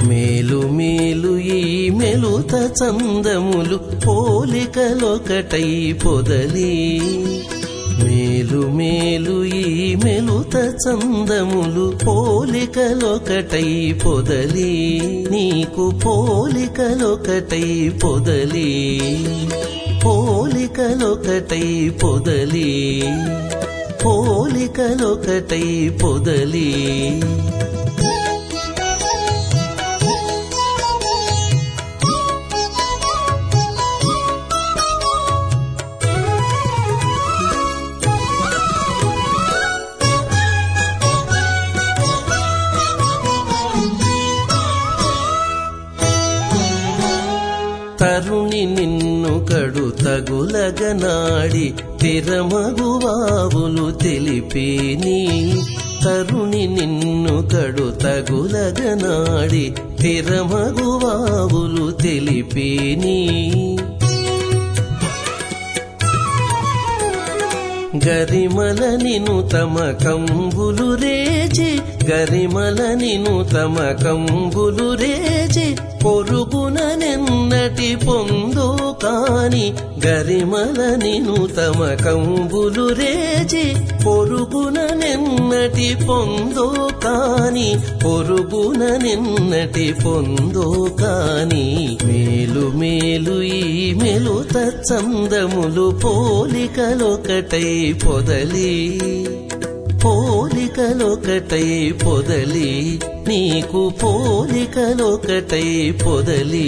మేలు మేలు ఈ మెలుత చందములు పోలికలొకటై పొదలి మేలు మేలు ఈ మెలుత చందములు పోలికలొకటై పొదలి నీకు పోలికలొకటై పొదలి పోలికలొకటై పొదలి పోలికలొకటై పొదలి తరుణి నిన్ను కడు తగులగనాడి తిరమగువావులు తెలిపేని తరుణి నిన్ను కడు తగులగనాడి తిరమగువావులు తెలిపేని గరిమల నిను తమ కంబులు రేచి గరిమల నిను తమ కంబులు రేచి పొరుగున నిన్నటి పొందో కాని గరిమల నిను తమ కంబులు రేచి పొరుగున నిన్నటి పొందో కాని పొరుగున నిన్నటి పొందో కాని మేలు మేలు ఈ మెలు తచ్చందములు పోలికలొకటై పొదలి పోలికలొకటై పొదలి నీకు పోలికలొకటై పొదలి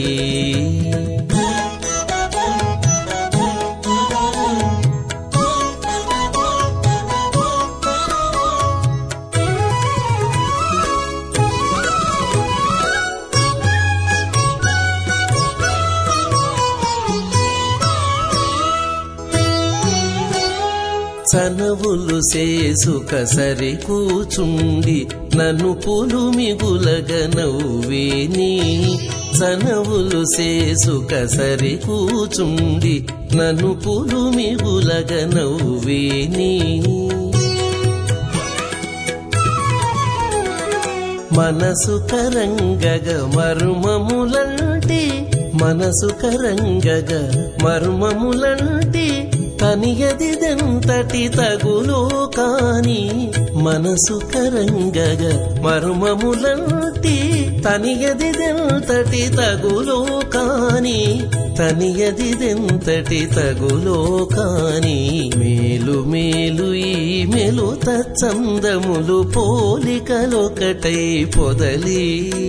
చనవులు సేసుక సరి కూచుండి నన్ను పులు మిగులగ నవ్వేని చనవులు సేసుక సరి కూచుండి నన్ను పులు మిగులగ నవ్వేని మనసు కరంగగ మర్మములంటి మనసు కరంగగ మర్మములంటి తనియదిదెంతటి తగులో కాని మనసు కరంగగ మర్మములంటి తనియదిదెంతటి తగులో కాని తనియదిదెంతటి తగులో కాని మేలు మేలు ఈ మెలు తచ్చందములు పోలికలొకటై పొదలి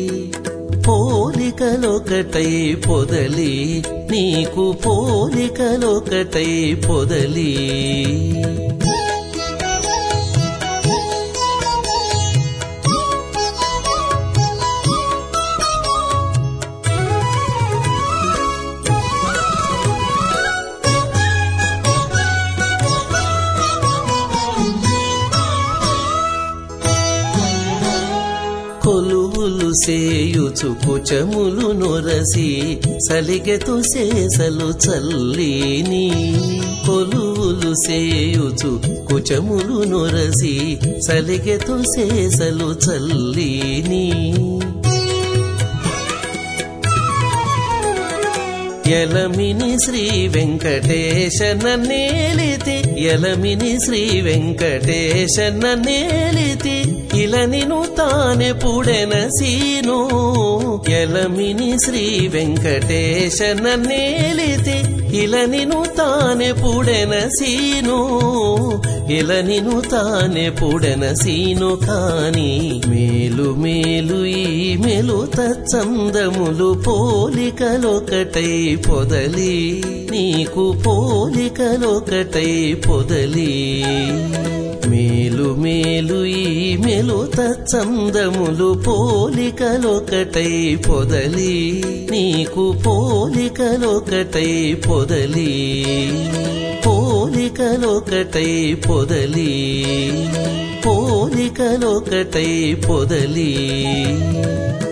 పోలికలొకటై పొదలి నీకు పోలికలొకటై పొదలి కొలువులు సేయుచు కుచములు నొరసి సలిగెతు సేసలు చల్లిని కొలువులు సేయుచు కుచములు నొరసి సలిగెతు సేసలు చల్లిని ఎలమిని శ్రీ వెంకటేశన నేలితి ఎలమిని శ్రీ వెంకటేశన నేలితి ఇలనిను తానే పుడెన సీను ఎలమిని శ్రీ వెంకటేశన నేలితి ఇలనిను తానే పుడెన సీను ఇలనిను తానే పుడెన సీను కాని మేలు మేలు ఈ మెలు తచ్చందములు పోలికలొకటై పొదలి నీకు పోలికలొకటై పొదలి మేలు మేలు ఈ మెలు తచ్చందములు పోలికలొకటై పొదలి నీకు పోలికలొకటై పొదలి పోలికలొకటై పొదలి పోలికలొకటై పొదలి